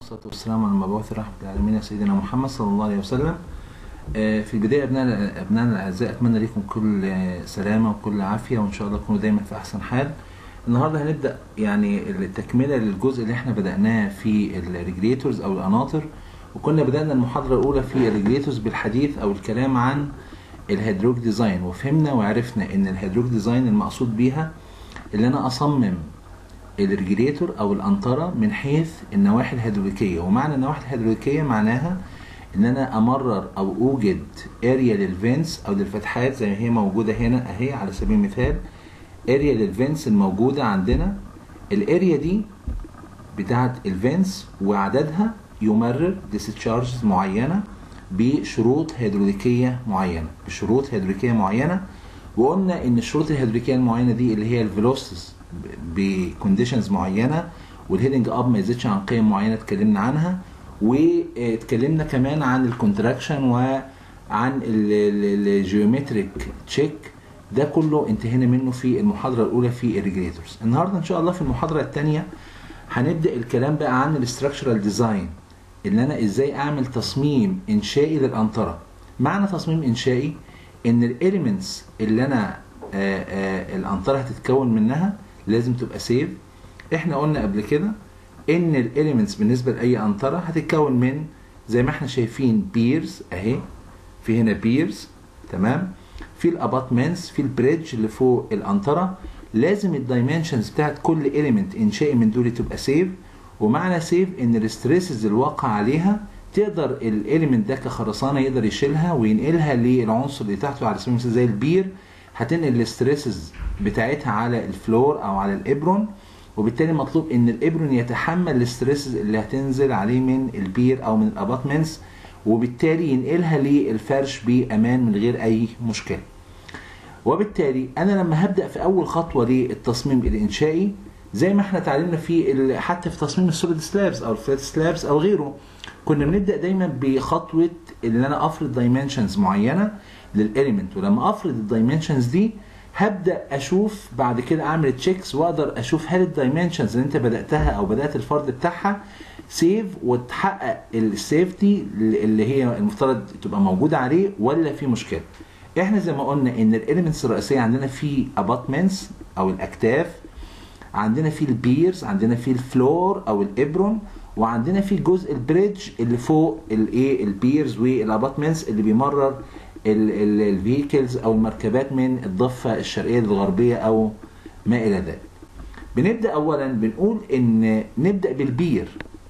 والصلاة والسلام على المبعوث رحمة العالمين سيدنا محمد صلى الله عليه وسلم آه، في البداية أبنائنا أبنائنا الأعزاء أتمنى لكم كل آه، سلامة وكل عافية وإن شاء الله تكونوا دايما في أحسن حال النهاردة هنبدأ يعني التكملة للجزء اللي احنا بدأناه في الريجليتورز أو القناطر وكنا بدأنا المحاضرة الأولى في الريجليتورز بالحديث أو الكلام عن الهيدروك ديزاين وفهمنا وعرفنا إن الهيدروك ديزاين المقصود بيها اللي أنا أصمم الريجليتور او القنطره من حيث النواحي الهيدروليكيه ومعنى النواحي الهيدروليكيه معناها ان انا امرر او اوجد اريا للفينس او للفتحات زي ما هي موجوده هنا اهي على سبيل المثال اريا للفينس الموجوده عندنا الاريا دي بتاعه الفينس وعددها يمرر ديسشارجز معينه بشروط هيدروليكيه معينه بشروط هيدروليكيه معينه وقلنا ان الشروط الهيدروليكيه المعينه دي اللي هي الفيلوسيس بكونديشنز معينه والهيدنج اب ما يزيدش عن قيم معينه اتكلمنا عنها واتكلمنا كمان عن الكونتراكشن وعن الجيومتريك تشيك ده كله انتهينا منه في المحاضره الاولى في الريجليتورز النهارده ان شاء الله في المحاضره الثانيه هنبدا الكلام بقى عن الاستراكشرال ديزاين ان انا ازاي اعمل تصميم انشائي للقنطره معنى تصميم انشائي ان الاليمنتس اللي انا آآ آآ القنطره هتتكون منها لازم تبقى سيف احنا قلنا قبل كده ان الاليمنتس بالنسبه لاي قنطره هتتكون من زي ما احنا شايفين بيرز اهي في هنا بيرز تمام في الاباتمنتس في البريدج اللي فوق القنطره لازم الدايمنشنز بتاعت كل اليمنت انشائي من دول تبقى سيف ومعنى سيف ان الستريسز الواقع عليها تقدر الاليمنت ده كخرسانه يقدر يشيلها وينقلها للعنصر اللي تحته على سبيل المثال زي البير هتنقل الستريسز بتاعتها على الفلور او على الابرون وبالتالي مطلوب ان الابرون يتحمل الستريسز اللي هتنزل عليه من البير او من الاباتمنتس وبالتالي ينقلها للفرش بامان من غير اي مشكله وبالتالي انا لما هبدا في اول خطوه للتصميم الانشائي زي ما احنا اتعلمنا في حتى في تصميم السوليد سلابس او الفلات سلابس او غيره كنا بنبدا دايما بخطوه ان انا افرض دايمنشنز معينه للاليمنت ولما افرض الدايمنشنز دي هبدا اشوف بعد كده اعمل تشيكس واقدر اشوف هل الدايمنشنز اللي انت بداتها او بدات الفرض بتاعها سيف وتحقق السيفتي اللي هي المفترض تبقى موجوده عليه ولا في مشكله احنا زي ما قلنا ان الاليمنتس الرئيسيه عندنا في اباتمنتس او الاكتاف عندنا في البيرز عندنا في الفلور او الابرون وعندنا في جزء البريدج اللي فوق الايه البيرز والاباتمنتس اللي بيمرر الفيكلز او المركبات من الضفه الشرقيه للغربيه او ما الى ذلك. بنبدا اولا بنقول ان نبدا بالبير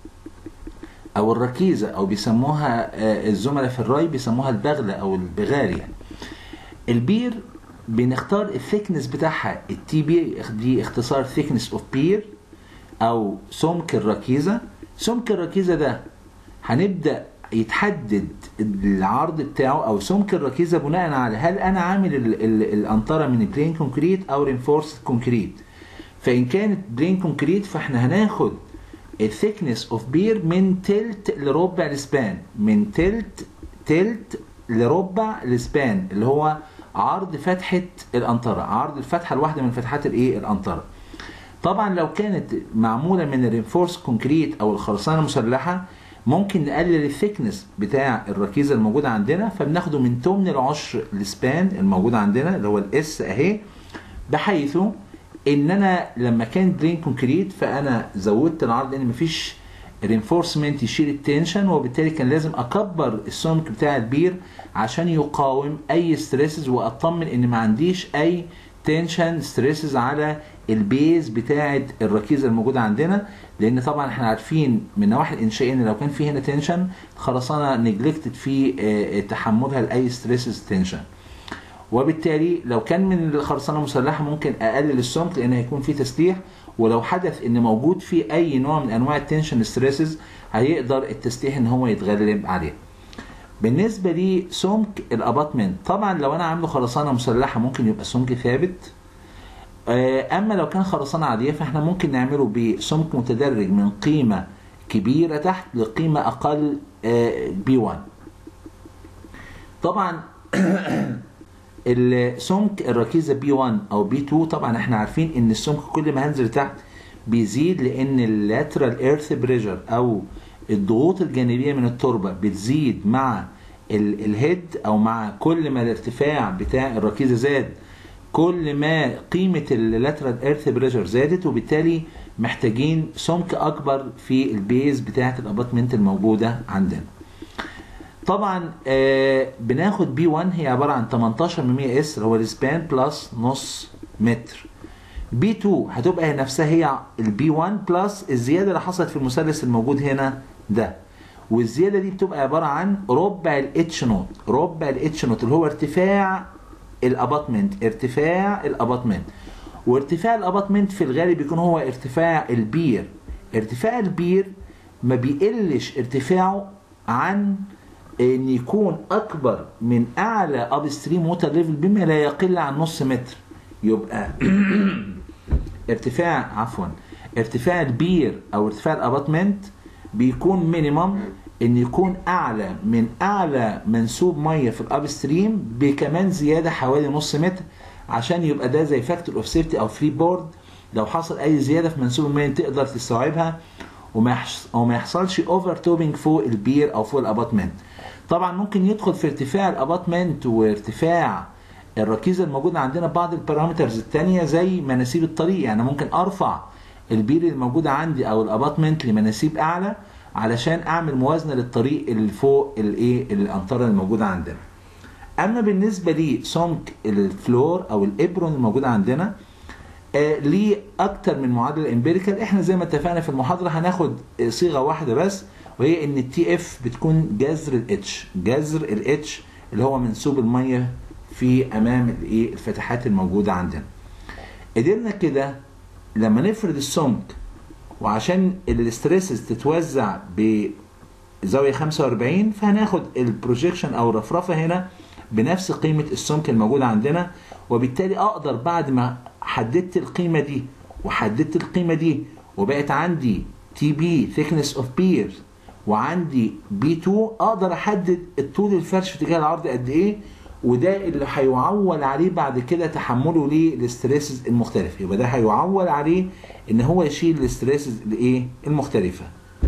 او الركيزه او بيسموها الزملاء في الراي بيسموها البغله او البغال يعني. البير بنختار الثيكنس بتاعها التي بي دي اختصار ثيكنس اوف بير او سمك الركيزه سمك الركيزه ده هنبدا يتحدد العرض بتاعه او سمك الركيزه بناء على هل انا عامل القنطره من بلين كونكريت او رينفورس كونكريت فان كانت بلين كونكريت فاحنا هناخد الثيكنس اوف بير من تلت لربع السبان من تلت تلت لربع السبان اللي هو عرض فتحه القنطره عرض الفتحه الواحده من فتحات الايه القنطره طبعا لو كانت معموله من الرينفورس كونكريت او الخرسانه المسلحه ممكن نقلل الثيكنس بتاع الركيزه الموجوده عندنا فبناخده من تمن العشر السبان الموجود عندنا اللي هو الاس اهي بحيث ان انا لما كان بلين كونكريت فانا زودت العرض لان مفيش رينفورسمنت يشيل التنشن وبالتالي كان لازم اكبر السمك بتاع البير عشان يقاوم اي ستريسز واطمن ان ما عنديش اي تنشن ستريسز على البيز بتاعه الركيزه الموجوده عندنا لان طبعا احنا عارفين من النواحي الانشائيه ان لو كان في هنا تنشن خرسانه نجلكتد في تحملها لاي ستريسز تنشن وبالتالي لو كان من الخرسانه المسلحه ممكن اقلل السمك لان هيكون في تسليح ولو حدث ان موجود في اي نوع من انواع التنشن ستريسز هيقدر التسليح ان هو يتغلب عليه بالنسبه لسمك الاباتمنت طبعا لو انا عامله خرسانه مسلحه ممكن يبقى سمك ثابت اما لو كان خرسانه عاديه فاحنا ممكن نعمله بسمك متدرج من قيمه كبيره تحت لقيمه اقل بي 1 طبعا السمك الركيزه بي 1 او بي 2 طبعا احنا عارفين ان السمك كل ما هنزل تحت بيزيد لان اللاترال ايرث بريشر او الضغوط الجانبيه من التربه بتزيد مع ال- الهيد او مع كل ما الارتفاع بتاع الركيزه زاد كل ما قيمه اللاترال ايرث بريشر زادت وبالتالي محتاجين سمك اكبر في البيز بتاعه الاباطمنت الموجوده عندنا طبعا آه بناخد بي 1 هي عباره عن 18 من 100 اس اللي هو السبان بلس نص متر بي 2 هتبقى هي نفسها هي البي 1 بلس الزياده اللي حصلت في المثلث الموجود هنا ده والزياده دي بتبقى عباره عن ربع الاتش نوت ربع الاتش نوت اللي هو ارتفاع الاباطمنت ارتفاع الاباطمنت وارتفاع الاباطمنت في الغالب بيكون هو ارتفاع البير ارتفاع البير ما بيقلش ارتفاعه عن ان يكون اكبر من اعلى اب ستريم ووتر ليفل بما لا يقل عن نص متر يبقى ارتفاع عفوا ارتفاع البير او ارتفاع الاباطمنت بيكون مينيمم ان يكون اعلى من اعلى منسوب ميه في الاب ستريم بكمان زياده حوالي نص متر عشان يبقى ده زي فاكتور اوف سيفتي او فري بورد لو حصل اي زياده في منسوب الميه تقدر تستوعبها وما يحص... وما يحصلش اوفر توبنج فوق البير او فوق الاباطمنت طبعا ممكن يدخل في ارتفاع الاباطمنت وارتفاع الركيزه الموجوده عندنا بعض البارامترز الثانيه زي مناسيب الطريق يعني ممكن ارفع البير الموجوده عندي او الاباطمنت لمناسيب اعلى علشان اعمل موازنه للطريق اللي فوق الايه الانطره الموجوده عندنا اما بالنسبه لسمك الفلور او الابرون الموجوده عندنا آه ليه اكتر من معادله امبيريكال احنا زي ما اتفقنا في المحاضره هناخد صيغه واحده بس وهي ان التي اف بتكون جذر الاتش جذر الاتش اللي هو منسوب الميه في امام الايه الفتحات الموجوده عندنا قدرنا كده لما نفرد السمك وعشان الاستريسز تتوزع بزاويه 45 فهناخد البروجيكشن او الرفرفه هنا بنفس قيمه السمك الموجوده عندنا وبالتالي اقدر بعد ما حددت القيمه دي وحددت القيمه دي وبقت عندي تي بي ثيكنس اوف بير وعندي بي 2 اقدر احدد الطول الفرش في اتجاه العرض قد ايه وده اللي هيعول عليه بعد كده تحمله للاستريسز المختلفه يبقى ده هيعول عليه ان هو يشيل الاستريسز الايه المختلفه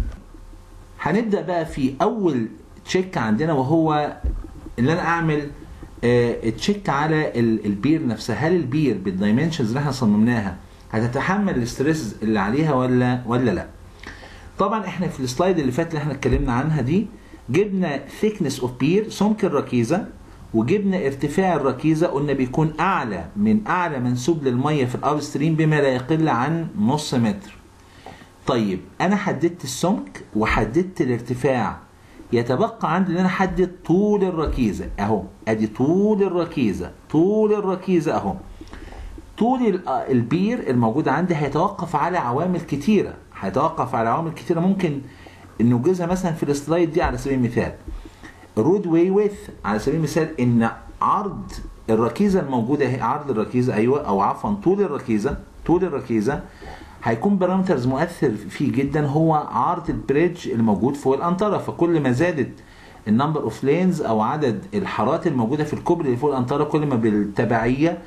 هنبدا بقى في اول تشيك عندنا وهو ان انا اعمل آه تشيك على البير نفسها هل البير بالدايمنشنز اللي احنا صممناها هتتحمل الاستريسز اللي عليها ولا ولا لا طبعا احنا في السلايد اللي فات اللي احنا اتكلمنا عنها دي جبنا thickness اوف بير سمك الركيزه وجبنا ارتفاع الركيزه قلنا بيكون اعلى من اعلى منسوب للميه في الاب ستريم بما لا يقل عن نص متر طيب انا حددت السمك وحددت الارتفاع يتبقى عندي ان انا احدد طول الركيزه اهو ادي طول الركيزه طول الركيزه اهو طول البير الموجود عندي هيتوقف على عوامل كتيره هيتوقف على عوامل كتيره ممكن نوجزها مثلا في السلايد دي على سبيل المثال الرود واي ويث على سبيل المثال ان عرض الركيزه الموجوده هي عرض الركيزه ايوه او عفوا طول الركيزه طول الركيزه هيكون بارامترز مؤثر فيه جدا هو عرض البريدج الموجود فوق الانطره فكل ما زادت النمبر اوف لينز او عدد الحارات الموجوده في الكوبري اللي فوق الانطره كل ما بالتبعيه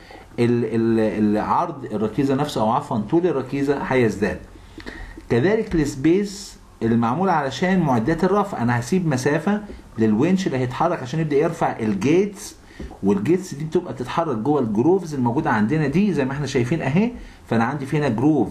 العرض الركيزه نفسه او عفوا طول الركيزه هيزداد كذلك السبيس المعمول علشان معدات الرفع انا هسيب مسافه للونش اللي هيتحرك عشان يبدا يرفع الجيتس والجيتس دي بتبقى بتتحرك جوه الجروفز الموجوده عندنا دي زي ما احنا شايفين اهي فانا عندي في هنا جروف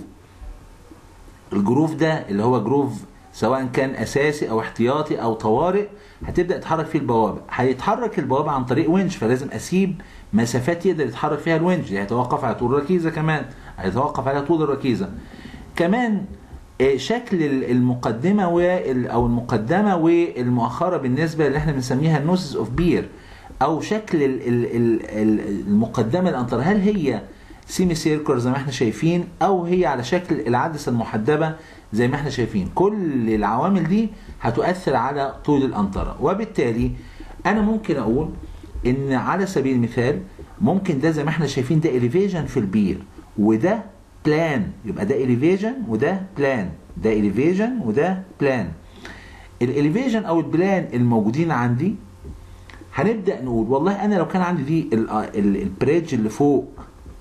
الجروف ده اللي هو جروف سواء كان اساسي او احتياطي او طوارئ هتبدا تتحرك فيه البوابه هيتحرك البوابه عن طريق ونش فلازم اسيب مسافات يقدر يتحرك فيها الونش دي هيتوقف على طول الركيزه كمان هيتوقف على طول الركيزه كمان شكل المقدمه او المقدمه والمؤخره بالنسبه اللي احنا بنسميها النوسز اوف بير او شكل المقدمه الانطره هل هي سيمي سيركل زي ما احنا شايفين او هي على شكل العدسه المحدبه زي ما احنا شايفين كل العوامل دي هتؤثر على طول الانطره وبالتالي انا ممكن اقول ان على سبيل المثال ممكن ده زي ما احنا شايفين ده اليفيجن في البير وده بلان يبقى ده اليفيجن وده بلان ده اليفيجن وده بلان الاليفيجن او البلان الموجودين عندي هنبدا نقول والله انا لو كان عندي دي البريدج اللي فوق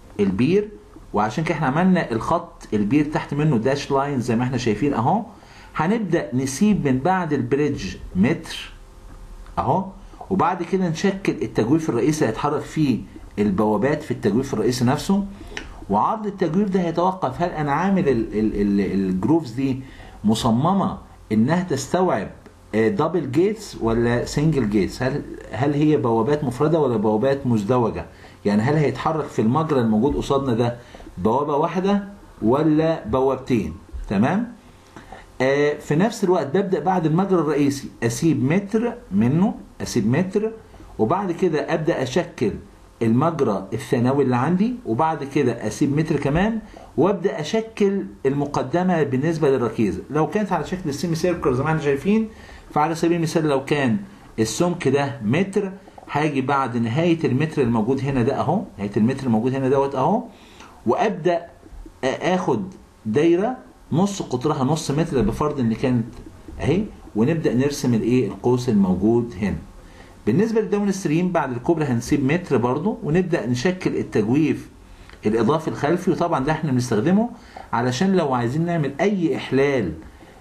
البير وعشان كده احنا عملنا الخط البير تحت منه داش لاين زي ما احنا شايفين اهو هنبدا نسيب من بعد البريدج متر اهو وبعد كده نشكل التجويف الرئيسي هيتحرك فيه البوابات في التجويف الرئيسي نفسه وعرض التجويف ده هيتوقف هل انا عامل ال- ال- ال- الجروفز دي مصممه انها تستوعب دبل جيتس ولا سنجل جيتس هل هل هي بوابات مفرده ولا بوابات مزدوجه يعني هل هيتحرك في المجرى الموجود قصادنا ده بوابه واحده ولا بوابتين تمام آه في نفس الوقت ببدا بعد المجرى الرئيسي اسيب متر منه اسيب متر وبعد كده ابدا اشكل المجرى الثانوي اللي عندي وبعد كده اسيب متر كمان وابدا اشكل المقدمه بالنسبه للركيزه لو كانت على شكل السيمي سيركل زي ما احنا شايفين فعلى سبيل المثال لو كان السمك ده متر هاجي بعد نهايه المتر الموجود هنا ده اهو نهايه المتر الموجود هنا دوت اهو وابدا اخد دايره نص قطرها نص متر بفرض ان كانت اهي ونبدا نرسم الايه القوس الموجود هنا بالنسبه للداون ستريم بعد الكوبري هنسيب متر برضو ونبدا نشكل التجويف الاضافي الخلفي وطبعا ده احنا بنستخدمه علشان لو عايزين نعمل اي احلال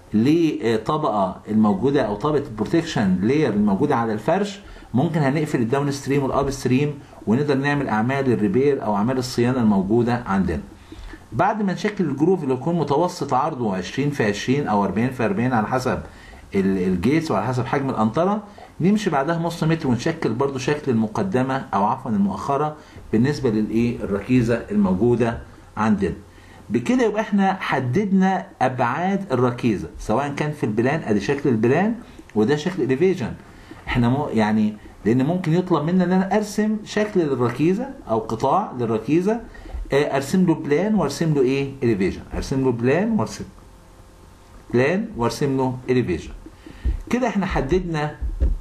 لطبقه الموجوده او طبقه البروتكشن لير الموجوده على الفرش ممكن هنقفل الداون ستريم والاب ستريم ونقدر نعمل اعمال الريبير او اعمال الصيانه الموجوده عندنا بعد ما نشكل الجروف اللي يكون متوسط عرضه 20 في 20 او 40 في 40 على حسب الجيتس وعلى حسب حجم القنطره نمشي بعدها نص متر ونشكل برضو شكل المقدمه او عفوا المؤخره بالنسبه للايه الركيزه الموجوده عندنا بكده يبقى احنا حددنا ابعاد الركيزه سواء كان في البلان ادي شكل البلان وده شكل اليفيجن احنا مو يعني لان ممكن يطلب منا ان انا ارسم شكل للركيزه او قطاع للركيزه ارسم له بلان وارسم له ايه اليفيجن ارسم له بلان وارسم بلان وارسم له اليفيجن كده احنا حددنا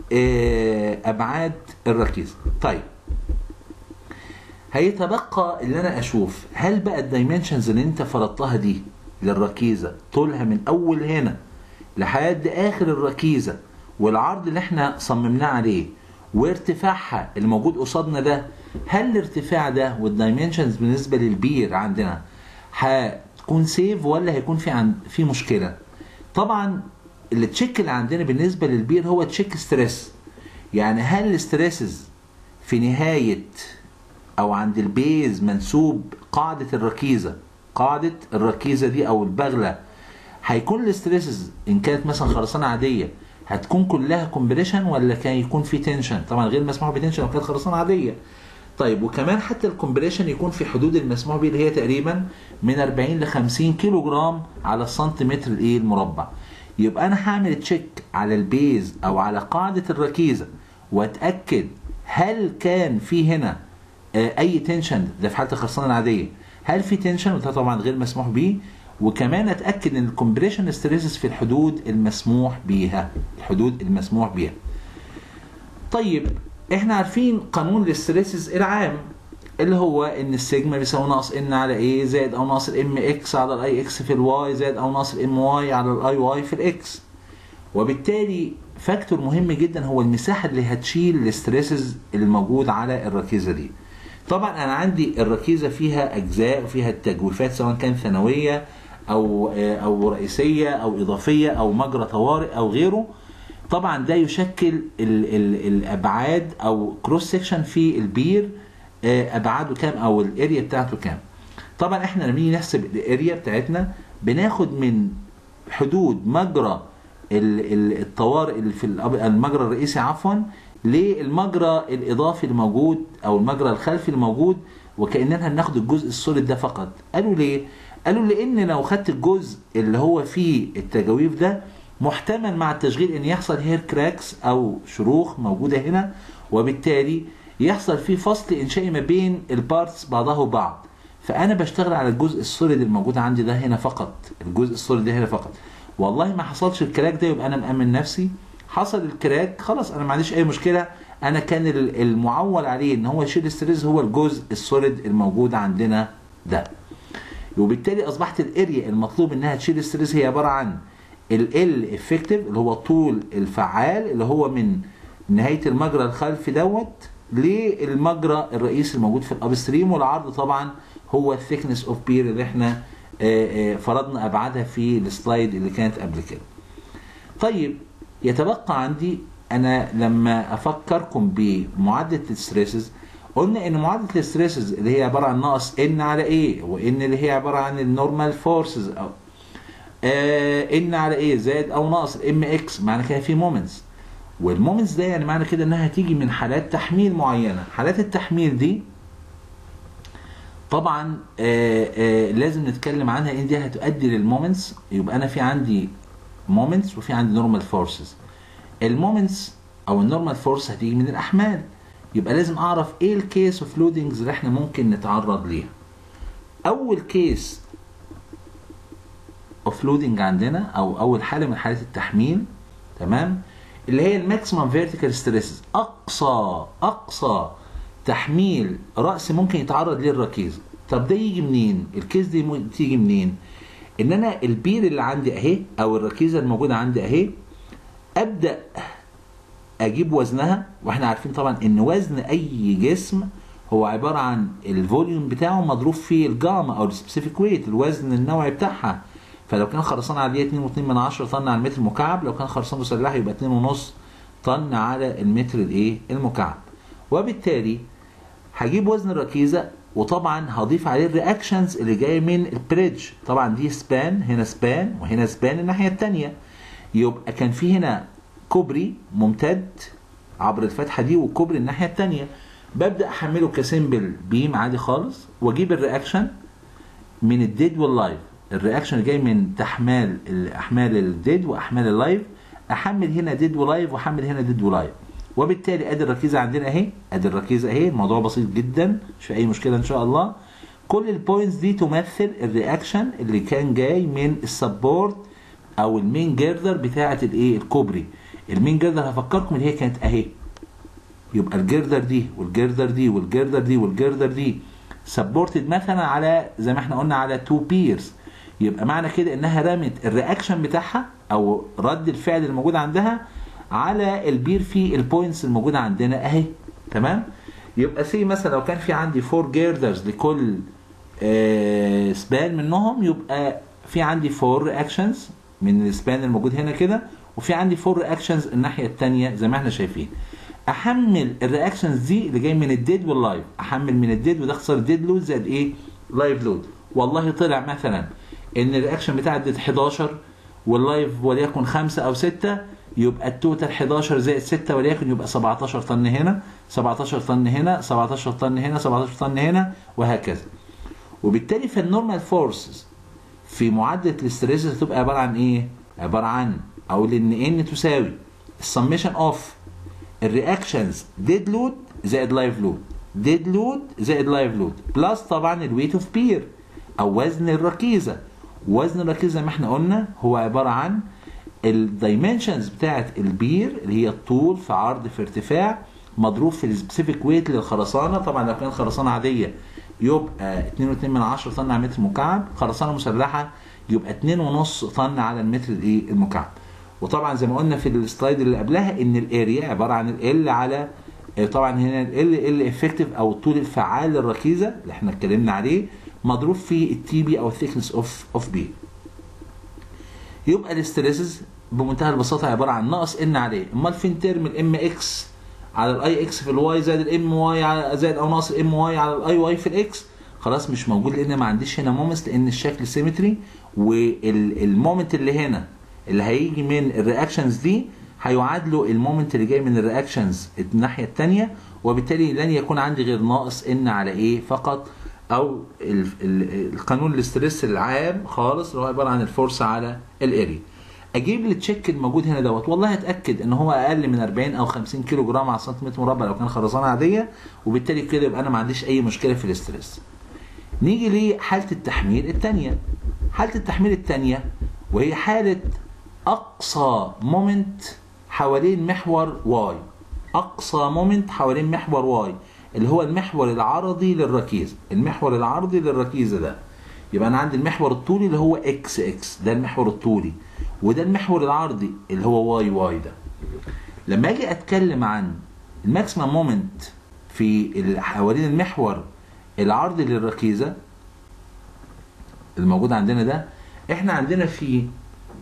اه ابعاد الركيزه طيب هيتبقى اللي انا اشوف هل بقى الدايمنشنز اللي انت فرضتها دي للركيزه طولها من اول هنا لحد اخر الركيزه والعرض اللي احنا صممناه عليه وارتفاعها اللي موجود قصادنا ده هل الارتفاع ده والدايمنشنز بالنسبه للبير عندنا هتكون سيف ولا هيكون في عند في مشكله طبعا التشيك اللي عندنا بالنسبه للبير هو تشيك ستريس يعني هل الستريسز في نهايه او عند البيز منسوب قاعده الركيزه قاعده الركيزه دي او البغله هيكون الاستريسز ان كانت مثلا خرسانه عاديه هتكون كلها كومبريشن ولا كان يكون في تنشن طبعا غير مسموح بتنشن لو كانت خرسانه عاديه طيب وكمان حتى الكومبريشن يكون في حدود المسموح به اللي هي تقريبا من 40 ل 50 كيلو جرام على السنتيمتر الايه المربع يبقى انا هعمل تشيك على البيز او على قاعده الركيزه واتاكد هل كان في هنا اي تنشن ده في حاله الخرسانه العاديه هل في تنشن وده طبعا غير مسموح به وكمان اتاكد ان الكومبريشن ستريسز في الحدود المسموح بيها الحدود المسموح بيها طيب احنا عارفين قانون الاستريسز العام اللي هو ان السيجما بيساوي ناقص ان على ايه زائد او ناقص الام اكس على الاي اكس في الواي زائد او ناقص الام واي على الاي واي في الاكس وبالتالي فاكتور مهم جدا هو المساحه اللي هتشيل الاستريسز الموجود على الركيزه دي طبعا انا عندي الركيزه فيها اجزاء وفيها التجويفات سواء كان ثانويه او او رئيسيه او اضافيه او مجرى طوارئ او غيره طبعا ده يشكل ال ال الابعاد او كروس سيكشن في البير ابعاده كام او الاريا بتاعته كام طبعا احنا لما نيجي نحسب الاريا بتاعتنا بناخد من حدود مجرى الطوارئ اللي في المجرى الرئيسي عفوا للمجرى الاضافي الموجود او المجرى الخلفي الموجود وكاننا هناخد الجزء السوليد ده فقط قالوا ليه قالوا لان لو خدت الجزء اللي هو فيه التجاويف ده محتمل مع التشغيل ان يحصل هير كراكس او شروخ موجوده هنا وبالتالي يحصل فيه فصل انشائي ما بين البارتس بعضها وبعض فانا بشتغل على الجزء السوليد الموجود عندي ده هنا فقط الجزء السوليد ده هنا فقط والله ما حصلش الكراك ده يبقى انا مأمن نفسي حصل الكراك خلاص انا ما عنديش اي مشكله انا كان المعول عليه ان هو يشيل الستريس هو الجزء السوليد الموجود عندنا ده وبالتالي اصبحت الاريا المطلوب انها تشيل الستريس هي عباره عن ال افكتيف اللي هو طول الفعال اللي هو من نهايه المجرى الخلفي دوت للمجرى الرئيسي الموجود في الاب ستريم والعرض طبعا هو الثيكنس اوف بير اللي احنا فرضنا ابعادها في السلايد اللي كانت قبل كده طيب يتبقى عندي انا لما افكركم بمعادله الستريسز قلنا ان معادله الستريسز اللي هي عباره عن ناقص ان على ايه وان اللي هي عباره عن النورمال فورسز او آه ان على ايه زائد او ناقص ام اكس معنى كده في مومنتس والمومنتس ده يعني معنى كده انها هتيجي من حالات تحميل معينه حالات التحميل دي طبعا آه آه لازم نتكلم عنها ان دي هتؤدي للمومنتس يبقى انا في عندي مومنتس وفي عندي نورمال فورسز المومنتس او النورمال فورس هتيجي من الاحمال يبقى لازم اعرف ايه الكيس اوف لودنجز اللي احنا ممكن نتعرض ليها اول كيس اوف لودنج عندنا او اول حاله من حالات التحميل تمام اللي هي الماكسيمم فيرتيكال ستريسز اقصى اقصى تحميل راس ممكن يتعرض ليه الركيزه طب ده يجي منين الكيس دي تيجي منين ان انا البير اللي عندي اهي او الركيزه الموجوده عندي اهي ابدا اجيب وزنها واحنا عارفين طبعا ان وزن اي جسم هو عباره عن الفوليوم بتاعه مضروب في الجاما او السبيسيفيك ويت الوزن النوعي بتاعها فلو كان خرسانه عاديه 2.2 من 10 طن على المتر المكعب لو كان خرسانه مسلحه يبقى 2.5 طن على المتر الايه المكعب وبالتالي هجيب وزن الركيزه وطبعا هضيف عليه الرياكشنز اللي جايه من البريدج طبعا دي سبان هنا سبان وهنا سبان الناحيه الثانيه يبقى كان في هنا كوبري ممتد عبر الفتحه دي والكوبري الناحيه الثانيه ببدا احمله كسيمبل بيم عادي خالص واجيب الرياكشن من الديد واللايف الرياكشن اللي جاي من تحمال احمال الديد واحمال اللايف احمل هنا ديد ولايف واحمل هنا ديد ولايف وبالتالي ادي الركيزه عندنا اهي ادي الركيزه اهي الموضوع بسيط جدا مش في اي مشكله ان شاء الله كل البوينتس دي تمثل الرياكشن اللي كان جاي من السبورت او المين جيردر بتاعه الايه الكوبري المين جيردر هفكركم اللي هي كانت اهي يبقى الجيردر دي والجيردر دي والجيردر دي والجيردر دي سبورتد مثلا على زي ما احنا قلنا على تو بيرز يبقى معنى كده انها رمت الرياكشن بتاعها او رد الفعل الموجود عندها على البير في البوينتس الموجوده عندنا اهي تمام يبقى سي مثلا لو كان في عندي فور جيردرز لكل آه سبان منهم يبقى في عندي فور رياكشنز من السبان الموجود هنا كده وفي عندي فور رياكشنز الناحيه الثانيه زي ما احنا شايفين احمل الرياكشنز دي اللي جاي من الديد واللايف احمل من الديد وده اختصار ديد لود زائد ايه لايف لود والله طلع مثلا ان الرياكشن بتاع الديد 11 واللايف وليكن 5 او 6 يبقى التوتال 11 زائد 6 وليكن يبقى 17 طن هنا 17 طن هنا 17 طن هنا 17 طن هنا وهكذا وبالتالي فالنورمال فورسز في معادله الاستريس هتبقى عباره عن ايه؟ عباره عن اقول ان ان تساوي السميشن اوف الرياكشنز ديد لود زائد لايف لود ديد لود زائد لايف لود بلس طبعا الويت اوف بير او وزن الركيزه وزن الركيزه زي ما احنا قلنا هو عباره عن الدايمنشنز بتاعت البير اللي هي الطول في عرض في ارتفاع مضروب في السبيسيفيك ويت للخرسانه طبعا لو كانت خرسانه عاديه يبقى 2.2 من 10 طن على متر مكعب خرسانه مسلحه يبقى 2.5 طن على المتر الايه المكعب وطبعا زي ما قلنا في السلايد اللي قبلها ان الاريا عباره عن ال على طبعا هنا ال ال افكتيف او الطول الفعال للركيزه اللي احنا اتكلمنا عليه مضروب في التي بي او الثيكنس اوف اوف بي يبقى الاستريسز بمنتهى البساطه عباره عن ناقص ان عليه امال فين ترم الام اكس على الاي اكس في الواي زائد الام واي زائد او ناقص الام واي على الاي واي في الاكس خلاص مش موجود لان ما عنديش هنا مومنتس لان الشكل سيمتري والمومنت اللي هنا اللي هيجي من الرياكشنز دي هيعادلوا المومنت اللي جاي من الرياكشنز الناحيه الثانيه وبالتالي لن يكون عندي غير ناقص ان على ايه فقط او ال ال القانون الاستريس العام خالص اللي هو عباره عن الفورس على الاريا اجيب التشيك الموجود هنا دوت والله اتاكد ان هو اقل من 40 او 50 كيلو جرام على سنتيمتر مربع لو كان خرسانه عاديه وبالتالي كده يبقى انا ما عنديش اي مشكله في الاستريس نيجي لحاله التحميل الثانيه حاله التحميل الثانيه وهي حاله اقصى مومنت حوالين محور واي اقصى مومنت حوالين محور واي اللي هو المحور العرضي للركيزه المحور العرضي للركيزه ده يبقى انا عندي المحور الطولي اللي هو اكس اكس ده المحور الطولي وده المحور العرضي اللي هو واي واي ده لما اجي اتكلم عن الماكسيمم مومنت في حوالين المحور العرضي للركيزه الموجود عندنا ده احنا عندنا في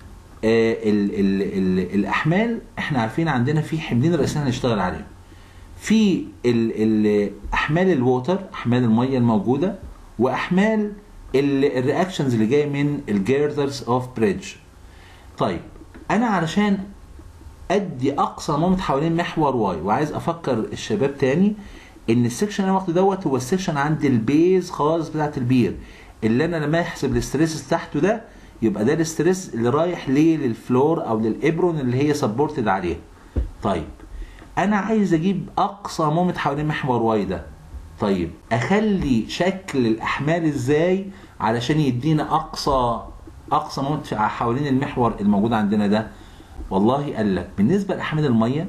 آه ال ال ال الاحمال احنا عارفين عندنا في حملين رئيسيين هنشتغل عليهم في ال ال احمال الووتر احمال الميه الموجوده واحمال الرياكشنز اللي جايه من الجيردرز اوف بريدج طيب انا علشان ادي اقصى مومنت حوالين محور واي وعايز افكر الشباب تاني ان السكشن اللي انا واخده دوت هو السكشن عند البيز خالص بتاعت البير اللي انا لما احسب الاستريس تحته ده يبقى ده الاستريس اللي رايح ليه للفلور او للابرون اللي هي سبورتد عليها طيب انا عايز اجيب اقصى مومنت حوالين محور واي ده طيب اخلي شكل الاحمال ازاي علشان يدينا اقصى اقصى مومنت حوالين المحور الموجود عندنا ده والله قال لك بالنسبه لاحمال الميه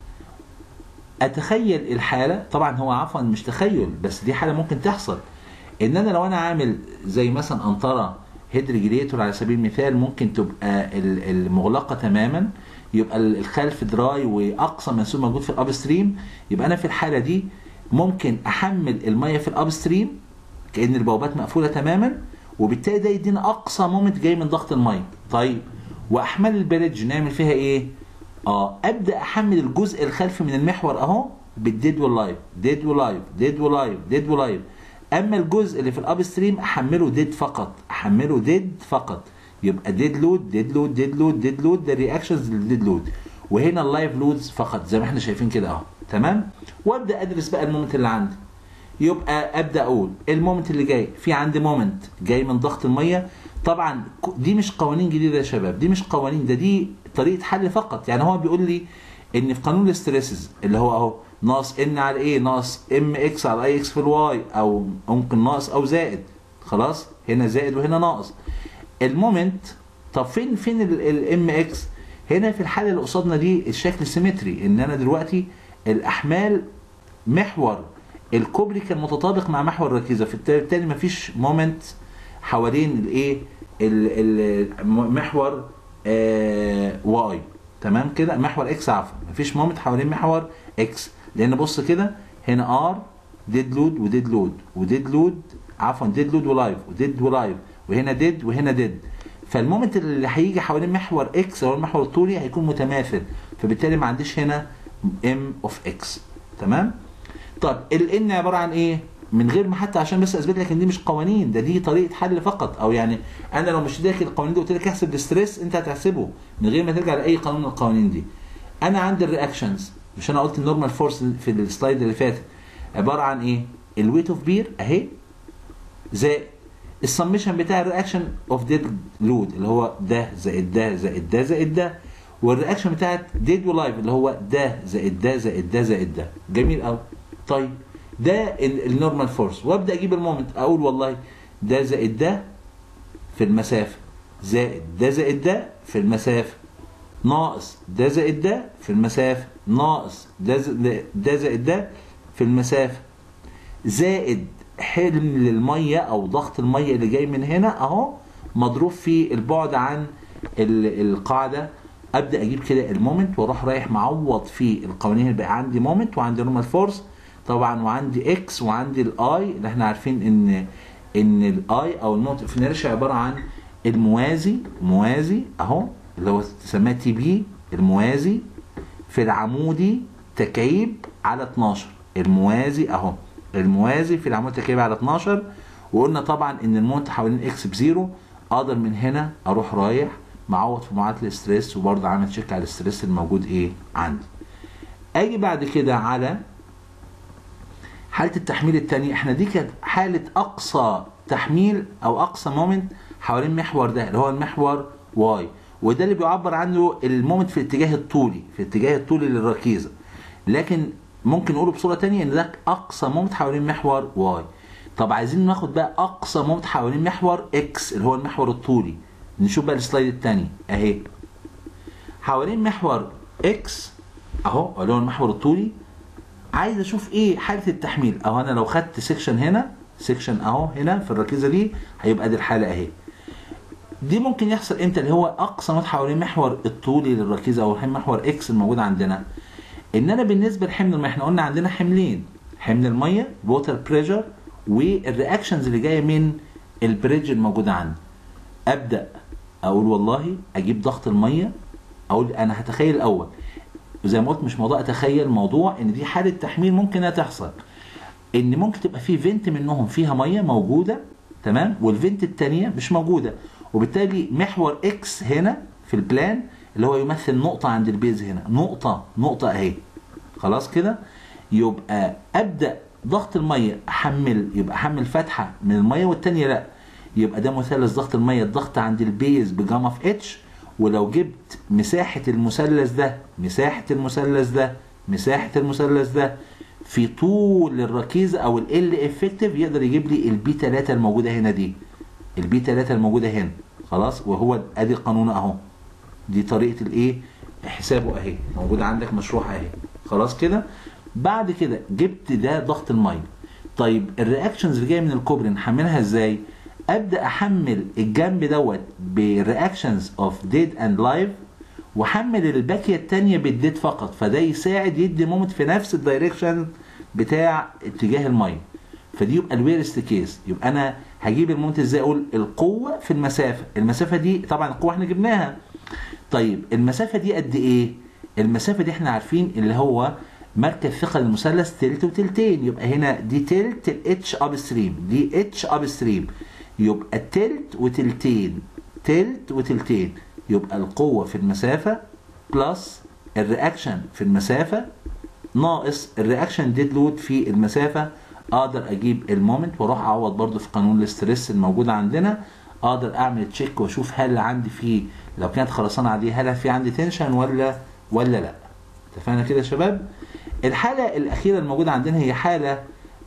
اتخيل الحاله طبعا هو عفوا مش تخيل بس دي حاله ممكن تحصل ان انا لو انا عامل زي مثلا انطره هيد ريجليتور على سبيل المثال ممكن تبقى المغلقه تماما يبقى الخلف دراي واقصى منسوب موجود في الاب ستريم يبقى انا في الحاله دي ممكن احمل الميه في الاب ستريم كان البوابات مقفوله تماما وبالتالي ده يدينا اقصى مومنت جاي من ضغط الميه طيب واحمال البريدج نعمل فيها ايه اه ابدا احمل الجزء الخلفي من المحور اهو بالديد واللايف ديد ولايف ديد ولايف ديد ولايف اما الجزء اللي في الاب ستريم احمله ديد فقط احمله ديد فقط يبقى ديد لود ديد لود ديد لود ديد لود ده رياكشنز للديد لود وهنا اللايف لودز فقط زي ما احنا شايفين كده اهو تمام وابدا ادرس بقى المومنت اللي عندي يبقى ابدا اقول المومنت اللي جاي في عندي مومنت جاي من ضغط الميه طبعا دي مش قوانين جديده يا شباب دي مش قوانين ده دي طريقه حل فقط يعني هو بيقول لي ان في قانون الاستريسز اللي هو اهو ناقص ان على ايه ناقص ام اكس على اي اكس في الواي او ممكن ناقص او زائد خلاص هنا زائد وهنا ناقص المومنت طب فين فين الام اكس هنا في الحاله اللي قصادنا دي الشكل سيمتري ان انا دلوقتي الاحمال محور الكوبري كان متطابق مع محور الركيزه فبالتالي مفيش مومنت حوالين الايه المحور آه واي تمام كده محور اكس عفوا مفيش مومنت حوالين محور اكس لان بص كده هنا ار ديد لود وديد لود وديد لود عفوا ديد لود ولايف وديد ولايف وهنا ديد وهنا ديد فالمومنت اللي هيجي حوالين محور اكس او المحور الطولي هيكون متماثل فبالتالي ما عنديش هنا ام اوف اكس تمام طب الان عباره عن ايه من غير ما حتى عشان بس اثبت لك ان دي مش قوانين ده دي طريقه حل فقط او يعني انا لو مش داخل القوانين دي قلت لك احسب الاستريس انت هتحسبه من غير ما ترجع لاي قانون من القوانين دي انا عندي الرياكشنز مش انا قلت النورمال فورس في السلايد اللي فاتت عباره عن ايه الويت اوف بير اهي زائد السمشن بتاع الرياكشن اوف ديد لود اللي هو ده زائد ده زائد ده زائد ده والرياكشن بتاعت ديد ولايف اللي هو ده زائد ده زائد ده زائد ده جميل قوي طيب ده النورمال فورس وابدا اجيب المومنت اقول والله ده زائد ده في المسافه زائد ده زائد ده في المسافه ناقص ده زائد ده في المسافه ناقص ده ده زائد ده في المسافه زائد حمل الميه او ضغط الميه اللي جاي من هنا اهو مضروب في البعد عن القاعده ابدا اجيب كده المومنت واروح رايح معوض في القوانين اللي بقى عندي مومنت وعندي نورمال فورس طبعا وعندي اكس وعندي الاي اللي احنا عارفين ان ان الاي او المومنت اوف انرشيا عباره عن الموازي موازي اهو اللي هو تسميه تي بي الموازي في العمودي تكعيب على 12 الموازي اهو الموازي في العمود تكعيب على 12 وقلنا طبعا ان المومنت حوالين اكس بزيرو اقدر من هنا اروح رايح معوض في معادله الاستريس وبرضه عامل تشيك على الاستريس الموجود ايه عندي اجي بعد كده على حاله التحميل الثانيه احنا دي كانت حاله اقصى تحميل او اقصى مومنت حوالين المحور ده اللي هو المحور واي وده اللي بيعبر عنه المومنت في الاتجاه الطولي في الاتجاه الطولي للركيزه لكن ممكن نقوله بصوره ثانيه ان ده اقصى مومنت حوالين محور واي طب عايزين ناخد بقى اقصى مومنت حوالين محور اكس اللي هو المحور الطولي نشوف بقى السلايد الثاني اهي حوالين محور اكس اهو اللي هو المحور الطولي عايز اشوف ايه حاله التحميل اهو انا لو خدت سيكشن هنا سيكشن اهو هنا في الركيزه دي هيبقى دي الحاله اهي دي ممكن يحصل امتى اللي هو اقصى موت حوالين محور الطولي للركيزه او محور اكس الموجود عندنا ان انا بالنسبه لحمل الميه احنا قلنا عندنا حملين حمل الميه ووتر بريشر والرياكشنز اللي جايه من البريدج الموجوده عندي ابدا اقول والله اجيب ضغط الميه اقول انا هتخيل الاول زي ما قلت مش موضوع اتخيل موضوع ان دي حاله تحميل ممكن انها تحصل ان ممكن تبقى في فينت منهم فيها ميه موجوده تمام والفينت الثانيه مش موجوده وبالتالي محور اكس هنا في البلان اللي هو يمثل نقطه عند البيز هنا نقطه نقطه اهي خلاص كده يبقى ابدا ضغط الميه احمل يبقى احمل فتحه من الميه والثانيه لا يبقى ده مثلث ضغط الميه الضغط عند البيز بجاما في اتش ولو جبت مساحه المثلث ده مساحه المثلث ده مساحه المثلث ده في طول الركيزه او ال افكتيف يقدر يجيب لي البي 3 الموجوده هنا دي البي 3 الموجوده هنا خلاص وهو ادي القانون اهو دي طريقه الايه حسابه اهي موجوده عندك مشروحه اهي خلاص كده بعد كده جبت ده ضغط الميه طيب الرياكشنز اللي جايه من الكوبري نحملها ازاي ابدا احمل الجنب دوت برياكشنز اوف ديد اند لايف واحمل الباكيه الثانيه بالديد فقط فده يساعد يدي مومنت في نفس الدايركشن بتاع اتجاه الميه فدي يبقى الويرست كيس يبقى انا هجيب المومنت ازاي اقول القوه في المسافه المسافه دي طبعا القوه احنا جبناها طيب المسافه دي قد ايه المسافه دي احنا عارفين اللي هو مركز ثقل المثلث تلت وتلتين يبقى هنا دي تلت الاتش اب ستريم دي اتش اب ستريم يبقى تلت وتلتين تلت وتلتين يبقى القوة في المسافة بلس الرياكشن في المسافة ناقص الرياكشن ديد لود في المسافة اقدر اجيب المومنت واروح اعوض برضو في قانون الاسترس الموجود عندنا اقدر اعمل تشيك واشوف هل عندي فيه لو كانت خرسانة عادية هل في عندي تنشن ولا ولا لا اتفقنا كده يا شباب الحالة الأخيرة الموجودة عندنا هي حالة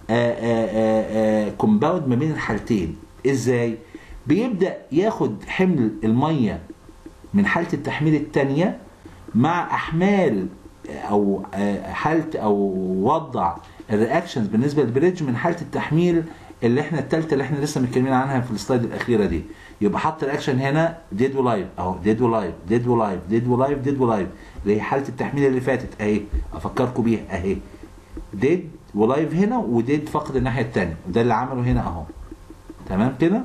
كومباوند ما بين الحالتين ازاي بيبدأ ياخد حمل المية من حالة التحميل الثانية مع أحمال أو حالة أو وضع الرياكشنز بالنسبة للبريدج من حالة التحميل اللي احنا الثالثة اللي احنا لسه متكلمين عنها في السلايد الأخيرة دي يبقى حط رياكشن هنا ديد ولايف اهو ديد ولايف ديد ولايف ديد ولايف ديد ولايف اللي هي حالة التحميل اللي فاتت اهي افكركم بيها اهي ديد ولايف هنا وديد فقد الناحية الثانية وده اللي عمله هنا اهو تمام كده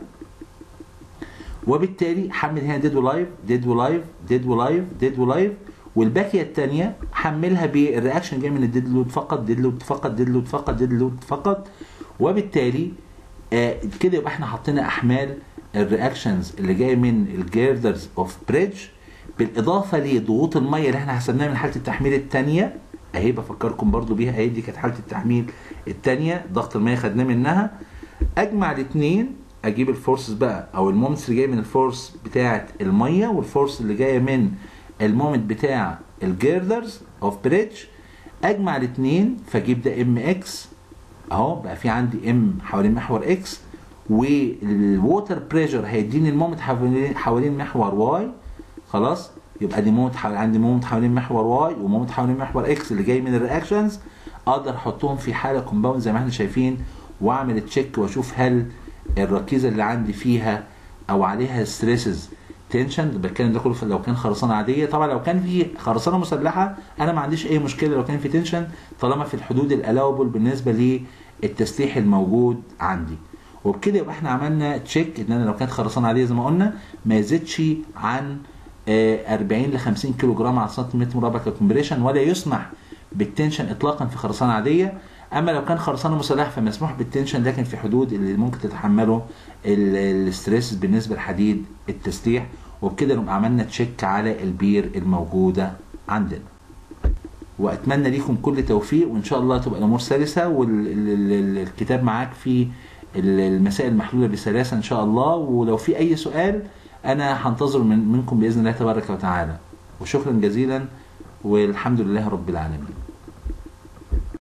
وبالتالي حمل هنا ديد ولايف ديد ولايف ديد ولايف ديد ولايف والباقيه الثانيه حملها بالرياكشن جاي من الديد لود فقط ديد لود فقط ديد لود فقط ديد لود فقط وبالتالي آه كده يبقى احنا حطينا احمال الرياكشنز اللي جايه من الجيردرز اوف بريدج بالاضافه لضغوط الميه اللي احنا حسبناها من حاله التحميل الثانيه اهي بفكركم برضو بيها اهي دي كانت حاله التحميل الثانيه ضغط الميه خدناه منها اجمع الاثنين اجيب الفورسز بقى او المومنتس اللي جايه من الفورس بتاعه الميه والفورس اللي جايه من المومنت بتاع الجيردرز اوف بريدج اجمع الاثنين فاجيب ده ام اكس اهو بقى في عندي ام حوالين محور اكس والووتر بريشر هيديني المومنت حوالين حوالين محور واي خلاص يبقى دي مومنت حوالين عندي مومنت حوالين محور واي ومومنت حوالين محور اكس اللي جاي من الرياكشنز اقدر احطهم في حاله كومباوند زي ما احنا شايفين واعمل تشيك واشوف هل الركيزه اللي عندي فيها او عليها ستريسز تنشن بتكلم ده كله لو كان خرسانه عاديه طبعا لو كان في خرسانه مسلحه انا ما عنديش اي مشكله لو كان في تنشن طالما في الحدود الالاوبل بالنسبه للتسليح الموجود عندي وبكده يبقى احنا عملنا تشيك ان انا لو كانت خرسانه عاديه زي ما قلنا ما يزيدش عن 40 ل 50 كيلو جرام على سنتيمتر مربع ككمبريشن ولا يسمح بالتنشن اطلاقا في خرسانه عاديه اما لو كان خرسانه مسلحه فمسموح بالتنشن لكن في حدود اللي ممكن تتحمله الاستريس بالنسبه لحديد التسليح وبكده نبقى عملنا تشيك على البير الموجوده عندنا واتمنى ليكم كل توفيق وان شاء الله تبقى الامور سلسه والكتاب معاك فيه المسائل محلوله بسلاسه ان شاء الله ولو في اي سؤال انا هنتظر من منكم باذن الله تبارك وتعالى وشكرا جزيلا والحمد لله رب العالمين